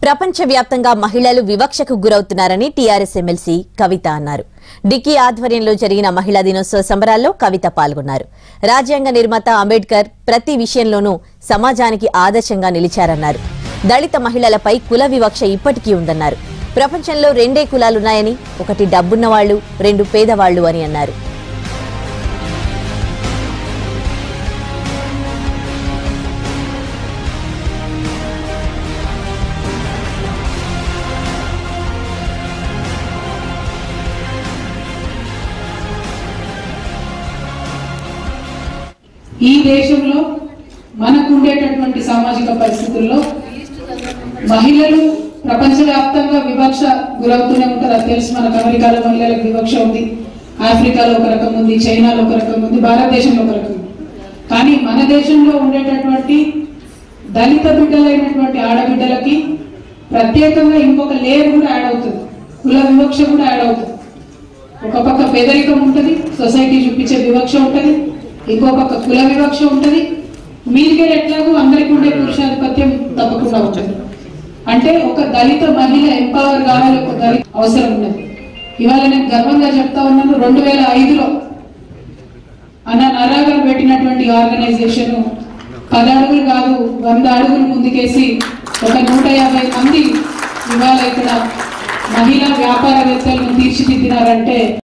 ప్రపంచవ్యాప్తంగా మహిళలు వివక్షకు గురవుతున్నారని టీఆర్ఎస్ ఎమ్మెల్సీ కవిత అన్నారు డిక్కీ ఆధ్వర్యంలో జరిగిన మహిళా దినోత్సవ సంబరాల్లో కవిత పాల్గొన్నారు రాజ్యాంగ నిర్మాత అంబేద్కర్ ప్రతి విషయంలోనూ సమాజానికి ఆదర్శంగా నిలిచారన్నారు దళిత మహిళలపై కుల వివక్ష ఇప్పటికీ ఉందన్నారు ప్రపంచంలో రెండే కులాలున్నాయని ఒకటి డబ్బున్నవాళ్లు రెండు పేదవాళ్లు అని అన్నారు ఈ దేశంలో మనకు ఉండేటటువంటి సామాజిక పరిస్థితుల్లో మహిళలు ప్రపంచవ్యాప్తంగా వివక్ష గురవుతూనే ఉంటారు అది తెలుసు మనకు అమెరికాలో మహిళలకు వివక్ష ఉంది ఆఫ్రికాలో ఒక రకం ఉంది చైనాలో ఒక రకం ఉంది భారతదేశంలో ఒక రకం ఉంది కానీ మన దేశంలో ఉండేటటువంటి దళిత బిడ్డలైనటువంటి ఆడబిడ్డలకి ప్రత్యేకంగా ఇంకొక లేయర్ కూడా యాడ్ అవుతుంది కుల వివక్ష కూడా యాడ్ అవుతుంది ఒక పక్క పేదరికం ఉంటుంది సొసైటీ చూపించే వివక్ష ఉంటుంది ఇంకో పక్క కుల వివక్ష ఉంటుంది మీదికే ఎట్లాగో అందరికి ఉండే పురుషాధిపత్యం తప్పకుండా ఉంటుంది అంటే ఒక దళిత మహిళ ఎంపవర్ కావాలి ఒక దళిత అవసరం ఉన్నది ఇవాళ నేను గర్వంగా చెప్తా ఉన్నాను రెండు వేల ఐదులో అన్న నరాగలు పెట్టినటువంటి ఆర్గనైజేషన్ పది అడుగులు కాదు వంద అడుగులు ముందుకేసి ఒక నూట యాభై మంది ఇవాళ ఇక్కడ మహిళా వ్యాపారవేత్తలను తీర్చిదిద్దినారంటే